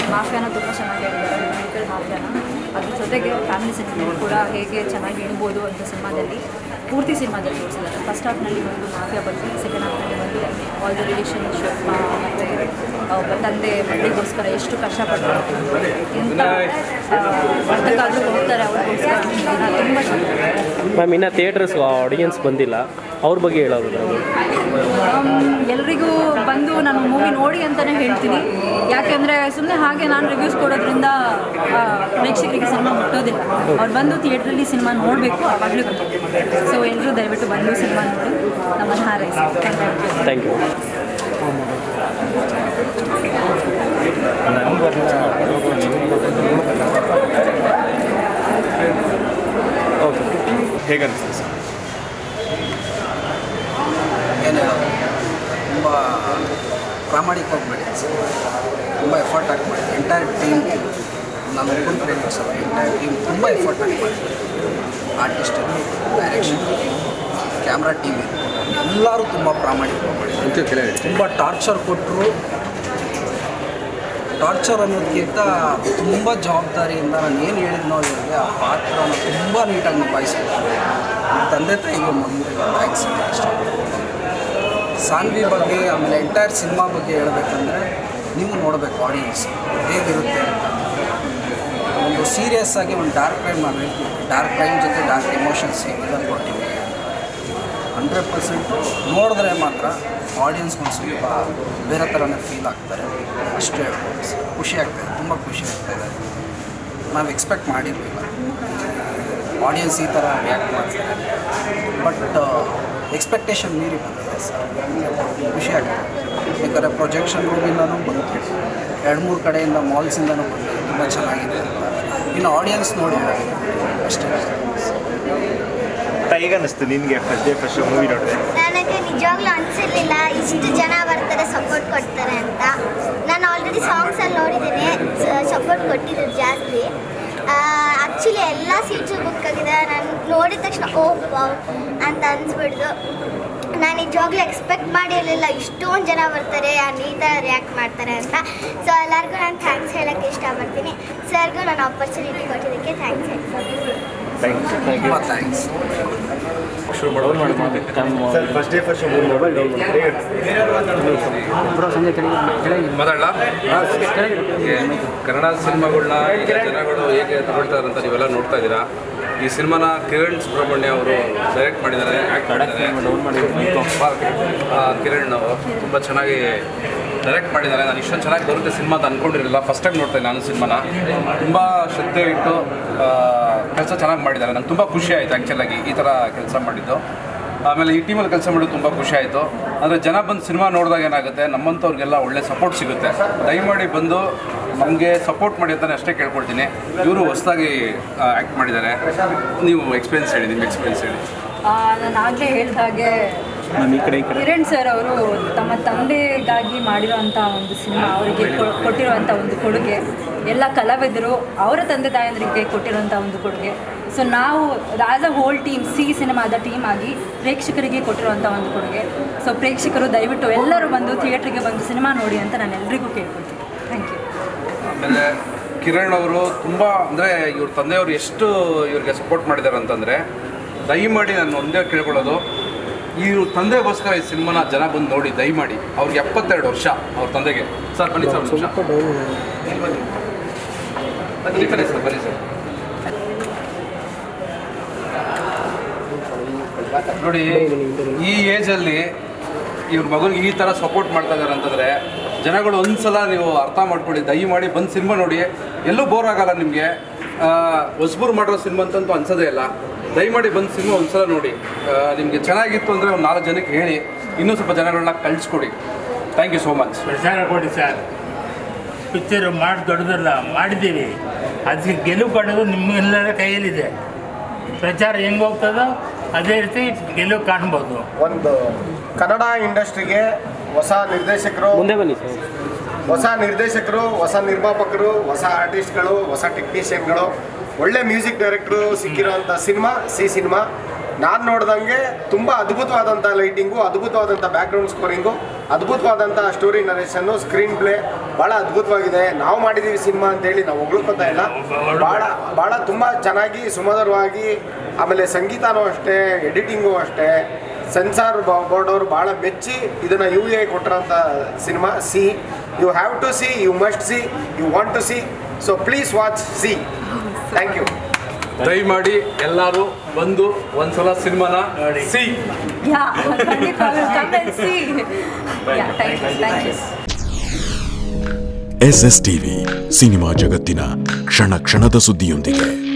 ಮಾಫಿಯಾನ ತುಂಬ ಚೆನ್ನಾಗಿ ಹೇಳಿದ್ದಾರೆ ಮೆಡಿಕಲ್ ಮಾಫಿಯಾನ ಅದ್ರ ಜೊತೆಗೆ ಫ್ಯಾಮಿಲಿ ಸಿನಿಮಾ ಕೂಡ ಹೇಗೆ ಚೆನ್ನಾಗಿ ಇಳ್ಬೋದು ಅಂತ ಸಿನಿಮಾದಲ್ಲಿ ಪೂರ್ತಿ ಸಿನಿಮಾದಲ್ಲಿ ತೋರಿಸಿದ್ದಾರೆ ಫಸ್ಟ್ ಹಾಫ್ನಲ್ಲಿ ಒಂದು ಮಾಫಿಯಾ ಬಗ್ಗೆ ಸೆಕೆಂಡ್ ಹಾಫ್ನಲ್ಲಿ ಒಂದು ಆಲ್ ದ ರಿಲೇಷನ್ಶಿಪ್ ಮತ್ತು ಒಬ್ಬ ತಂದೆ ಮಕ್ಕಳಿಗೋಸ್ಕರ ಎಷ್ಟು ಕಷ್ಟಪಡ್ತಾರೆ ಇಂಥ ಅರ್ಥಕ್ಕಾದರೂ ಹೋಗ್ತಾರೆ ಅವ್ರಿಗೋಸ್ಕರ ತುಂಬ ಚೆನ್ನಾಗಿದೆ ಮ್ಯಾಮ್ ಇನ್ನು ಥಿಯೇಟರ್ಸ್ ಆಡಿಯನ್ಸ್ ಬಂದಿಲ್ಲ ಅವ್ರ ಬಗ್ಗೆ ಹೇಳೋದು ನಾವು ಎಲ್ರಿಗೂ ಬಂದು ನಾನು ಮೂವಿ ನೋಡಿ ಅಂತಲೇ ಹೇಳ್ತೀನಿ ಯಾಕೆಂದರೆ ಸುಮ್ಮನೆ ಹಾಗೆ ನಾನು ರಿವ್ಯೂಸ್ ಕೊಡೋದ್ರಿಂದ ಆ, ಪ್ರೇಕ್ಷಕರಿಗೆ ಸಿನಿಮಾ ಮುಟ್ಟೋದಿಲ್ಲ ಅವ್ರು ಬಂದು ಥಿಯೇಟ್ರಲ್ಲಿ ಸಿನಿಮಾ ನೋಡಬೇಕು ಆವಾಗಲೂ ಗೊತ್ತಾಗುತ್ತೆ ಸೊ ಎಲ್ಲರೂ ದಯವಿಟ್ಟು ಬಂದು ಸಿನಿಮಾ ನೋಡಿ ನಮ್ಮನ್ನು ಹಾರೈಸಿ ಥ್ಯಾಂಕ್ ಯು ಓಕೆ ಹೇಗೆ ಅನಿಸ್ತು ಸರ್ ಏನು ತುಂಬ ಪ್ರಾಮಾಣಿಕವಾಗಿ ಮಾಡಿದೆ ಸರ್ ತುಂಬ ಎಫರ್ಟ್ ಹಾಕಿ ಮಾಡಿದೆ ಎಂಟೈರ್ ಟೀಮ್ ನಾನು ಒಬ್ಬನ ಫ್ರೆಂಡ್ಸ್ ಅಲ್ಲ ಎಂಟೈರ್ ಟೀಮ್ ತುಂಬ ಎಫರ್ಟ್ ಹಾಕಿ ಮಾಡಿದೆ ಆರ್ಟಿಸ್ಟ್ ಡೈರೆಕ್ಷನ್ ಕ್ಯಾಮ್ರಾ ಟೀಮ್ ಎಲ್ಲರೂ ತುಂಬ ಪ್ರಾಮಾಣಿಕವಾಗಿ ಮಾಡಿದ್ದಾರೆ ತುಂಬ ಟಾರ್ಚರ್ ಕೊಟ್ಟರು ಟಾರ್ಚರ್ ಅನ್ನೋದಕ್ಕಿಂತ ತುಂಬ ಜವಾಬ್ದಾರಿಯಿಂದ ನಾನು ಏನು ಹೇಳಿದ್ನೋ ಇವ್ರಿಗೆ ಆ ಪಾತ್ರನ ತುಂಬ ನೀಟಾಗಿ ನಿಭಾಯಿಸಿದ್ರು ನಮ್ಮ ತಂದೆ ತಾಯಿಗೆ ಮಗನಿಗೆ ಥ್ಯಾಂಕ್ಸ್ ಇಷ್ಟಪಡ್ತೀನಿ ಸಾನ್ವಿ ಬಗ್ಗೆ ಆಮೇಲೆ ಎಂಟೈರ್ ಸಿನಿಮಾ ಬಗ್ಗೆ ಹೇಳಬೇಕಂದ್ರೆ ನೀವು ನೋಡಬೇಕು ಆಡಿಯನ್ಸ್ ಹೇಗಿರುತ್ತೆ ಅಂತ ಒಂದು ಸೀರಿಯಸ್ ಆಗಿ ಒಂದು ಡಾರ್ಕ್ ಕ್ರೈಮ್ ನಾನು ಹೇಳ್ತೀನಿ ಡಾರ್ಕ್ ಕ್ರೈಮ್ ಜೊತೆ ಡಾರ್ಕ್ ಎಮೋಷನ್ಸ್ ಎಲ್ಲ ಕೊಟ್ಟಿದ್ದೀವಿ ಹಂಡ್ರೆಡ್ ಪರ್ಸೆಂಟು ನೋಡಿದ್ರೆ ಮಾತ್ರ ಆಡಿಯನ್ಸ್ ಒಂದು ಸ್ವಲ್ಪ ಬೇರೆ ಥರನೇ ಫೀಲ್ ಆಗ್ತಾರೆ ಅಷ್ಟೇ ಹೇಳ್ಬೋದು ಸರ್ ಖುಷಿ ಆಗ್ತಾಯಿದೆ ತುಂಬ ಖುಷಿ ಆಗ್ತಾಯಿದೆ ನಾವು ಎಕ್ಸ್ಪೆಕ್ಟ್ ಮಾಡಿರಲಿಲ್ಲ ಆಡಿಯನ್ಸ್ ಈ ಥರ ರಿಯಾಕ್ಟ್ ಮಾಡ್ತಾರೆ ಬಟ್ ಎಕ್ಸ್ಪೆಕ್ಟೇಷನ್ ಮೀರಿ ಬಂದಿದೆ ಸರ್ ಖುಷಿ ಆಗ್ತದೆ ಬೇಕಾದ್ರೆ ಪ್ರೊಜೆಕ್ಷನ್ ರೂಮಿಂದನೂ ಬಂತು ಎರಡು ಮೂರು ಕಡೆಯಿಂದ ಮಾಲ್ಸಿಂದನೂ ಬಂದಿದೆ ತುಂಬ ಚೆನ್ನಾಗಿದೆ ಅಂತ ಇನ್ನು ಆಡಿಯನ್ಸ್ ನೋಡಿ ಹೇಳೋದು ಅಷ್ಟೇ ಹೇಗೆ ಅನಿಸ್ತು ನಿನಗೆ ಫಸ್ಟ್ ಡೇ ಫಸ್ಟ್ ಮೂವಿ ನೋಡಿದೆ ನನಗೆ ನಿಜವಾಗ್ಲೂ ಅನಿಸಿರ್ಲಿಲ್ಲ ಇಷ್ಟು ಜನ ಬರ್ತಾರೆ ಸಪೋರ್ಟ್ ಕೊಡ್ತಾರೆ ಅಂತ ನಾನು ಆಲ್ರೆಡಿ ಸಾಂಗ್ಸಲ್ಲಿ ನೋಡಿದ್ದೀನಿ ಸಪೋರ್ಟ್ ಕೊಟ್ಟಿದ್ರು ಜಾಸ್ತಿ ಆ್ಯಕ್ಚುಲಿ ಎಲ್ಲ ಸೀಟ್ಸು ಬುಕ್ ಆಗಿದೆ ನಾನು ನೋಡಿದ ತಕ್ಷಣ ಓ ವಾವ್ ಅಂತ ಅನ್ಸ್ಬಿಡ್ದು ನಾನು ನಿಜವಾಗ್ಲೂ ಎಕ್ಸ್ಪೆಕ್ಟ್ ಮಾಡಿರಲಿಲ್ಲ ಇಷ್ಟೊಂದು ಜನ ಬರ್ತಾರೆ and ಈ ಥರ ರಿಯಾಕ್ಟ್ ಮಾಡ್ತಾರೆ ಅಂತ ಸೊ ಎಲ್ಲರಿಗೂ ನಾನು ಥ್ಯಾಂಕ್ಸ್ ಹೇಳೋಕ್ಕೆ ಇಷ್ಟಪಡ್ತೀನಿ ಸರ್ಗೂ ನಾನು ಆಪರ್ಚುನಿಟಿ ಕೊಟ್ಟಿದ್ದಕ್ಕೆ ಥ್ಯಾಂಕ್ಸ್ ಹೇಳ್ತೀನಿ ಥ್ಯಾಂಕ್ ಯು ತುಂಬ thanks sir first day first movie mobile ಮಾತಾಡಲ್ಲ ಕನ್ನಡ ಸಿನಿಮಾಗಳನ್ನ ಈಗ ಜನಗಳು ಹೇಗೆ ತಗೊಳ್ತಾರೆ ಅಂತ ನೀವೆಲ್ಲ ನೋಡ್ತಾ ಇದ್ದೀರಾ ಈ ಸಿನಿಮಾನ ಕಿರಣ್ ಸುಬ್ರಹ್ಮಣ್ಯ ಅವರು ಡೈರೆಕ್ಟ್ ಮಾಡಿದ್ದಾರೆ ಆ್ಯಕ್ಟ್ ಮಾಡಿದ್ದಾರೆ ಆ, ಕಿರಣ್ ಅವರು ತುಂಬ ಚೆನ್ನಾಗಿ ಡೈರೆಕ್ಟ್ ಮಾಡಿದ್ದಾರೆ ನಾನು ಇಷ್ಟೊಂದು ಚೆನ್ನಾಗಿ ಬರುತ್ತೆ ಸಿನಿಮಾ ಅಂತ ಅಂದ್ಕೊಂಡಿರಲಿಲ್ಲ ಫಸ್ಟ್ ಟೈಮ್ ನೋಡ್ತಾ ನಾನು ಸಿನಿಮಾನ ತುಂಬ ಶ್ರದ್ಧೆ ಇಟ್ಟು ಕೆಲಸ ಚೆನ್ನಾಗಿ ಮಾಡಿದ್ದಾರೆ ನಂಗೆ ತುಂಬ ಖುಷಿ ಆಯಿತು ಆ್ಯಕ್ಚುಲಾಗಿ ಈ ಥರ ಕೆಲಸ ಮಾಡಿದ್ದು ಆಮೇಲೆ ಈ ಟೀಮಲ್ಲಿ ಕೆಲಸ ಮಾಡೋದು ತುಂಬ ಖುಷಿ ಆಯಿತು ಅಂದರೆ ಜನ ಬಂದು ಸಿನಿಮಾ ನೋಡಿದಾಗ ಏನಾಗುತ್ತೆ ನಮ್ಮಂಥವ್ರಿಗೆಲ್ಲ ಒಳ್ಳೆ ಸಪೋರ್ಟ್ ಸಿಗುತ್ತೆ ದಯಮಾಡಿ ಬಂದು ನಮಗೆ ಸಪೋರ್ಟ್ ಮಾಡಿ ಅಂತಾನೆ ಅಷ್ಟೇ ಕೇಳ್ಕೊಳ್ತೀನಿ ಇವರು ಹೊಸದಾಗಿ ಆ್ಯಕ್ಟ್ ಮಾಡಿದ್ದಾರೆ ನೀವು ಎಕ್ಸ್ಪೀರಿಯನ್ಸ್ ಹೇಳಿ ನಿಮ್ಮ ಎಕ್ಸ್ಪೀರಿಯನ್ಸ್ ಹೇಳಿ ನಾನು ಆಗಲೇ ಹೇಳಿದ ಹಾಗೆ ಕಿರಣ್ ಸರ್ ಅವರು ತಮ್ಮ ತಂದೆಗಾಗಿ ಮಾಡಿರೋಂಥ ಒಂದು ಸಿನಿಮಾ ಅವರಿಗೆ ಕೊ- ಕೊಟ್ಟಿರುವಂಥ ಒಂದು ಕೊಡುಗೆ ಎಲ್ಲ ಕಲಾವಿದರು ಅವರ ತಂದೆ ತಾಯಂದರಿಗೆ ಕೊಟ್ಟಿರುವಂಥ ಒಂದು ಕೊಡುಗೆ ಸೊ ನಾವು ಆ್ಯಸ್ ಅ ಹೋಲ್ ಟೀಮ್ ಸಿ ಸಿನಿಮಾದ ಟೀಮ್ ಆಗಿ ಪ್ರೇಕ್ಷಕರಿಗೆ ಕೊಟ್ಟಿರುವಂಥ ಒಂದು ಕೊಡುಗೆ ಸೊ ಪ್ರೇಕ್ಷಕರು ದಯವಿಟ್ಟು ಎಲ್ಲರೂ ಬಂದು ಥಿಯೇಟ್ರಿಗೆ ಬಂದು ಸಿನಿಮಾ ನೋಡಿ ಅಂತ ನಾನು ಎಲ್ರಿಗೂ ಕೇಳ್ಕೊಳ್ತೀನಿ ಥ್ಯಾಂಕ್ ಯು ಆಮೇಲೆ ಕಿರಣ್ ಅವರು ತುಂಬ ಅಂದರೆ ಇವ್ರ ತಂದೆಯವರು ಎಷ್ಟು ಇವ್ರಿಗೆ ಸಪೋರ್ಟ್ ಮಾಡಿದ್ದಾರೆ ಅಂತಂದರೆ ದಯಮಾಡಿ ನಾನು ಒಂದೇ ಕೇಳ್ಕೊಳ್ಳೋದು ಇವ್ರ ತಂದೆಗೋಸ್ಕರ ಈ ಸಿನಿಮಾನ ಜನ ಬಂದು ನೋಡಿ ದಯಮಾಡಿ ಅವ್ರಿಗೆ ಎಪ್ಪತ್ತೆರಡು ವರ್ಷ ಅವ್ರ ತಂದೆಗೆ ಸರ್ ಬನ್ನಿ ಸರ್ ಒಂದು ನಿಮಿಷ ಬನ್ನಿ ಬನ್ನಿ ಸರ್ ಬನ್ನಿ ಸರ್ ನೋಡಿ ಈ ಏಜಲ್ಲಿ ಇವ್ರ ಮಗನಿಗೆ ಈ ಥರ ಸಪೋರ್ಟ್ ಮಾಡ್ತಾ ಇದ್ದಾರೆ ಅಂತಂದರೆ ಜನಗಳು ಒಂದ್ಸಲ ನೀವು ಅರ್ಥ ಮಾಡ್ಕೊಳ್ಳಿ ದಯಮಾಡಿ ಬಂದು ಸಿನಿಮಾ ನೋಡಿ ಎಲ್ಲೂ ಬೋರ್ ಆಗಲ್ಲ ನಿಮಗೆ ಹೊಸಬರು ಮಾಡಿರೋ ಸಿನಿಮಾ ಅಂತಂತೂ ಅನ್ಸೋದೇ ಇಲ್ಲ ದಯಮಾಡಿ ಬಂದು ಸಿನಿಮಾ ಒಂದ್ಸಲ ನೋಡಿ ನಿಮಗೆ ಚೆನ್ನಾಗಿತ್ತು ಅಂದರೆ ಒಂದು ನಾಲ್ಕು ಜನಕ್ಕೆ ಹೇಳಿ ಇನ್ನೂ ಸ್ವಲ್ಪ ಜನಗಳನ್ನ ಕಳಿಸ್ಕೊಡಿ ಥ್ಯಾಂಕ್ ಯು ಸೋ ಮಚ್ ಪ್ರಚಾರ ಕೊಡಿ ಸರ್ ಪಿಕ್ಚರ್ ಮಾಡಿ ದೊಡ್ಡದಲ್ಲ ಮಾಡಿದ್ದೀವಿ ಅದಕ್ಕೆ ಗೆಲುವು ಪಡೆದು ನಿಮ್ಮೆಲ್ಲರ ಕೈಯಲ್ಲಿದೆ ಪ್ರಚಾರ ಹೆಂಗೆ ಹೋಗ್ತದೋ ಅದೇ ರೀತಿ ಗೆಲುವು ಕಾಣ್ಬೋದು ಒಂದು ಕನ್ನಡ ಇಂಡಸ್ಟ್ರಿಗೆ ಹೊಸ ನಿರ್ದೇಶಕರು ಮುಂದೆ ಬನ್ನಿ ಸರ್ ಹೊಸ ನಿರ್ದೇಶಕರು ಹೊಸ ನಿರ್ಮಾಪಕರು ಹೊಸ ಆರ್ಟಿಸ್ಟ್ಗಳು ಹೊಸ ಟೆಕ್ನಿಷಿಯನ್ಗಳು ಒಳ್ಳೆ ಮ್ಯೂಸಿಕ್ ಡೈರೆಕ್ಟ್ರು ಸಿಕ್ಕಿರೋಂಥ ಸಿನಿಮಾ ಸಿ ಸಿನಿಮಾ ನಾನು ನೋಡ್ದಂಗೆ ತುಂಬ ಅದ್ಭುತವಾದಂಥ ಲೈಟಿಂಗು ಅದ್ಭುತವಾದಂಥ ಬ್ಯಾಕ್ಗ್ರೌಂಡ್ ಸ್ಕೋರಿಂಗು ಅದ್ಭುತವಾದಂಥ ಸ್ಟೋರಿ ನರೇಷನ್ನು ಸ್ಕ್ರೀನ್ ಪ್ಲೇ ಭಾಳ ಅದ್ಭುತವಾಗಿದೆ ನಾವು ಮಾಡಿದ್ದೀವಿ ಸಿನಿಮಾ ಅಂತೇಳಿ ನಾವು ಹೊಗಳ್ಕೊತಾ ಇಲ್ಲ ಭಾಳ ಭಾಳ ತುಂಬ ಚೆನ್ನಾಗಿ ಸುಮಧುರವಾಗಿ ಆಮೇಲೆ ಸಂಗೀತನೂ ಅಷ್ಟೇ ಎಡಿಟಿಂಗು ಅಷ್ಟೇ ಸೆನ್ಸಾರ್ ಬೋರ್ಡ್ ಅವರು ಭಾಳ ಮೆಚ್ಚಿ ಇದನ್ನು ಯು ಎ ಕೊಟ್ಟಿರೋಂಥ cinema see you have to see you must see you want to see so please watch see thank you ದಯಮಾಡಿ ಎಲ್ಲರೂ ಬಂದು ಒಂದ್ಸಲ ಸಿನಿಮಾನ ಸಿ ಯಾ ಖಂಡಿತವಾಗ್ಲೂ come and see. Yeah, thank you, thank you. S S TV cinema ಜಗತ್ತಿನ ಕ್ಷಣ ಕ್ಷಣದ ಸುದ್ದಿಯೊಂದಿಗೆ